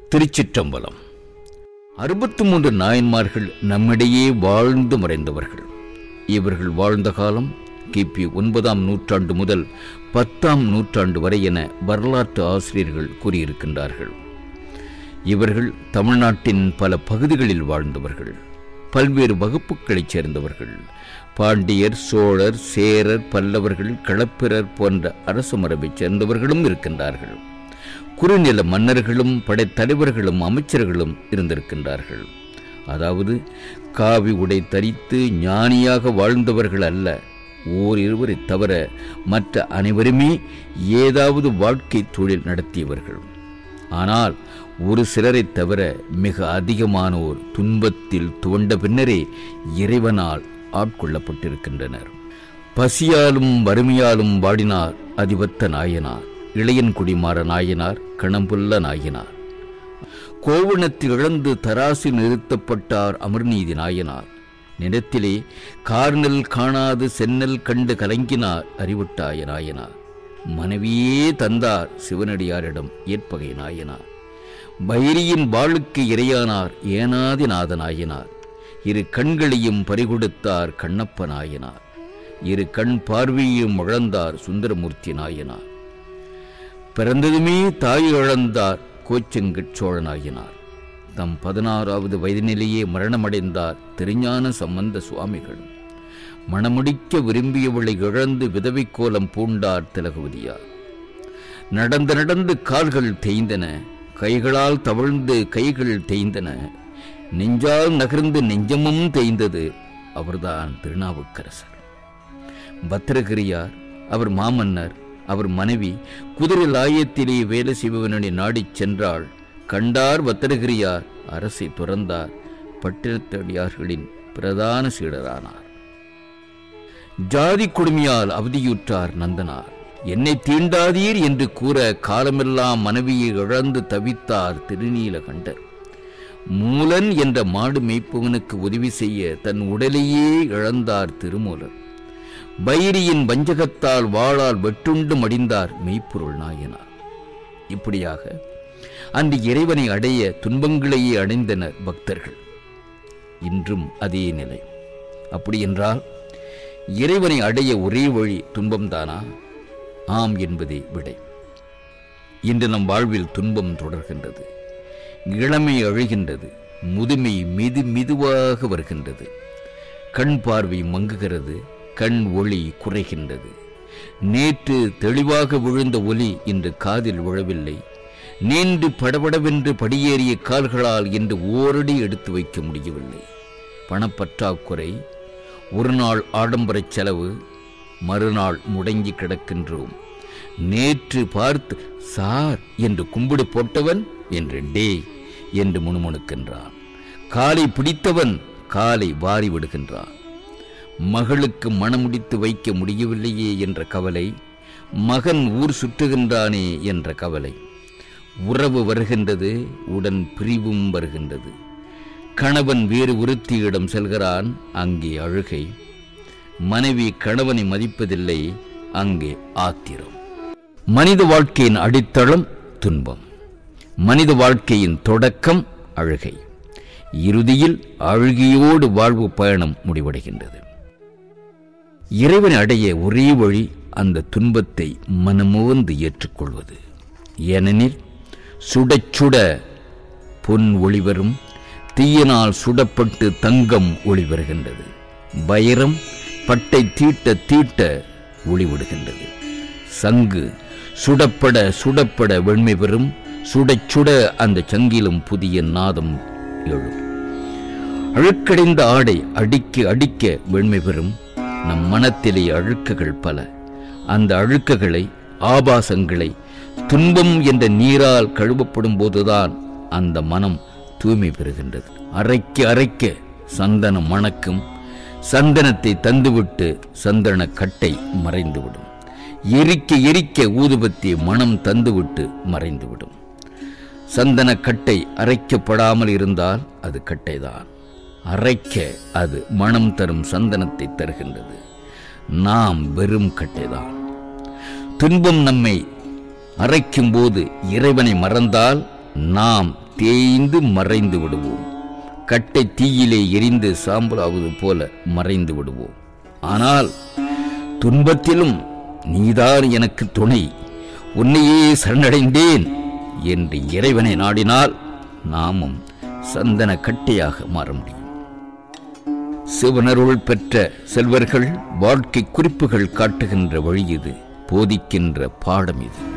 திருச்சிற்றம்பலம் அறுபத்து மூன்று நாயன்மார்கள் நம்மிடையே வாழ்ந்து மறைந்தவர்கள் இவர்கள் வாழ்ந்த காலம் கிபி ஒன்பதாம் நூற்றாண்டு முதல் பத்தாம் நூற்றாண்டு வரை என வரலாற்று ஆசிரியர்கள் கூறியிருக்கின்றார்கள் இவர்கள் தமிழ்நாட்டின் பல பகுதிகளில் வாழ்ந்தவர்கள் பல்வேறு வகுப்புகளைச் சேர்ந்தவர்கள் பாண்டியர் சோழர் சேரர் பல்லவர்கள் களப்பிரர் போன்ற அரசு மரபைச் சேர்ந்தவர்களும் இருக்கின்றார்கள் குறுநில மன்னர்களும் படைத்தலைவர்களும் அமைச்சர்களும் இருந்திருக்கின்றார்கள் அதாவது காவி உடை தரித்து ஞானியாக வாழ்ந்தவர்கள் அல்ல ஓரிருவரை தவிர மற்ற அனைவருமே ஏதாவது வாழ்க்கை தொழில் நடத்தியவர்கள் ஆனால் ஒரு சிலரைத் தவிர மிக அதிகமானோர் துன்பத்தில் துவண்ட பின்னரே இறைவனால் ஆட்கொள்ளப்பட்டிருக்கின்றனர் பசியாலும் வறுமையாலும் வாடினார் அதிபத்த நாயனார் இளையன்குடிமாற நாயனார் கணம்புல்ல நாயனார் கோவணத்தில் இழந்து தராசில் நிறுத்தப்பட்டார் அமர்நீதி நாயனார் நிலத்திலே கார்நெல் காணாது சென்னல் கண்டு கலங்கினார் அறிவுட்டாய நாயனார் மனைவியே தந்தார் சிவனடியாரிடம் ஏற்பகை நாயனார் பைரியின் வாளுக்கு இரையானார் ஏனாதிநாத நாயனார் இரு கண்களையும் பறிகொடுத்தார் கண்ணப்ப நாயனார் இரு கண் பார்வையும் இழந்தார் சுந்தரமூர்த்தி நாயனார் பிறந்ததுமே தாய் இழந்தார் கோச்செங்கட் சோழனாயினார் தம் பதினாறாவது வயதினிலேயே மரணமடைந்தார் திருஞான சம்பந்த சுவாமிகள் மணமுடிக்க விரும்பியவளை இழந்து விதவை கோலம் பூண்டார் திலகவதியார் நடந்து நடந்து கால்கள் தேய்ந்தன கைகளால் தவழ்ந்து கைகள் தேய்ந்தன நெஞ்சால் நகர்ந்து நெஞ்சமும் தேய்ந்தது அவர்தான் திருநாவுக்கரசர் பத்திரகிரியார் அவர் மாமன்னர் அவர் மனைவி குதிரை லாயத்திலே வேலை செய்பவனை நாடிச் சென்றாள் கண்டார் பத்திரகிரியார் அரசை துறந்தார் பட்டினத்தடியார்களின் பிரதான சீடரானார் ஜாதி கொடுமையால் அவதியுற்றார் நந்தனார் என்னை தீண்டாதீர் என்று கூற காலமெல்லாம் மனைவியை இழந்து தவித்தார் திருநீலகண்டர் மூலன் என்ற மாடு மேய்ப்பவனுக்கு உதவி செய்ய தன் உடலையே இழந்தார் திருமூலர் பைரியின் வஞ்சகத்தால் வாளால் வெட்டுண்டு மடிந்தார் மெய்ப்பொருள் நாயனார் இப்படியாக அந்த இறைவனை அடைய துன்பங்களையே அடைந்தனர் பக்தர்கள் இன்றும் அதே நிலை அப்படி என்றால் இறைவனை அடைய ஒரே வழி துன்பம்தானா ஆம் என்பதே விடை இன்று நம் வாழ்வில் துன்பம் தொடர்கின்றது இளமை அழுகின்றது முதுமை மிது மெதுவாக வருகின்றது கண் பார்வை மங்குகிறது கண் ஒளி குறைகின்றது நேற்று தெளிவாக விழுந்த ஒலி இன்று காதில் விழவில்லை நீண்டு படபடவென்று படியேறிய கால்களால் இன்று ஓரடி எடுத்து வைக்க முடியவில்லை பணப்பற்றாக்குறை ஒரு நாள் ஆடம்பரச் செலவு மறுநாள் முடங்கி கிடக்கின்றோம் நேற்று பார்த்து சார் என்று கும்பிடு போட்டவன் என்று டே என்று முணுமுணுக்கின்றான் காலை பிடித்தவன் காலை வாரி விடுகின்றான் மகளுக்கு மணமுடித்து வைக்க முடியவில்லையே என்ற கவலை மகன் ஊர் சுற்றுகின்றானே என்ற கவலை உறவு வருகின்றது உடன் பிரிவும் வருகின்றது கணவன் வேறு ஒருத்தியிடம் செல்கிறான் அங்கே அழுகை மனைவி கணவனை மதிப்பதில்லை அங்கே ஆத்திரம் மனித வாழ்க்கையின் அடித்தளம் துன்பம் மனித வாழ்க்கையின் தொடக்கம் அழுகை இறுதியில் அழுகியோடு வாழ்வு பயணம் முடிவடைகின்றது இறைவனை அடைய ஒரே வழி அந்த துன்பத்தை மனமுவந்து ஏற்றுக்கொள்வது ஏனெனில் சுடச் சுட பொன் ஒளிவரும் தீயனால் சுடப்பட்டு தங்கம் ஒளி வருகின்றது வைரம் பட்டை தீட்ட தீட்ட ஒளிவிடுகின்றது சங்கு சுடப்பட சுடப்பட வெண்மை பெறும் சுடச் சுட அந்த சங்கிலும் புதிய நாதம் எழும் அழுக்கடைந்த ஆடை அடிக்க அடிக்க வெண்மை பெறும் நம் மனத்திலே அழுக்குகள் பல அந்த அழுக்குகளை ஆபாசங்களை துன்பம் என்ற நீரால் கழுவப்படும் போதுதான் அந்த மனம் தூய்மை பெறுகின்றது அரைக்க அரைக்க சந்தனம் மணக்கும் சந்தனத்தை தந்துவிட்டு சந்தன கட்டை மறைந்துவிடும் எரிக்க எரிக்க ஊதுபத்தி மனம் தந்துவிட்டு மறைந்துவிடும் சந்தன கட்டை அரைக்கப்படாமல் இருந்தால் அது கட்டைதான் அரைக்க அது மனம் தரும் சந்தனத்தை தருகின்றது நாம் வெறும் கட்டைதான் துன்பம் நம்மை அரைக்கும் போது இறைவனை மறந்தால் நாம் தேய்ந்து மறைந்து விடுவோம் கட்டை தீயிலே எரிந்து சாம்பலாவது போல மறைந்து விடுவோம் ஆனால் துன்பத்திலும் நீதான் எனக்கு துணை உன்னையே சரணடைந்தேன் என்று இறைவனை நாடினால் நாமும் சந்தன கட்டையாக மாற முடியும் சிவனருள் பெற்ற செல்வர்கள் வாழ்க்கை குறிப்புகள் காட்டுகின்ற வழி இது போதிக்கின்ற பாடம் இது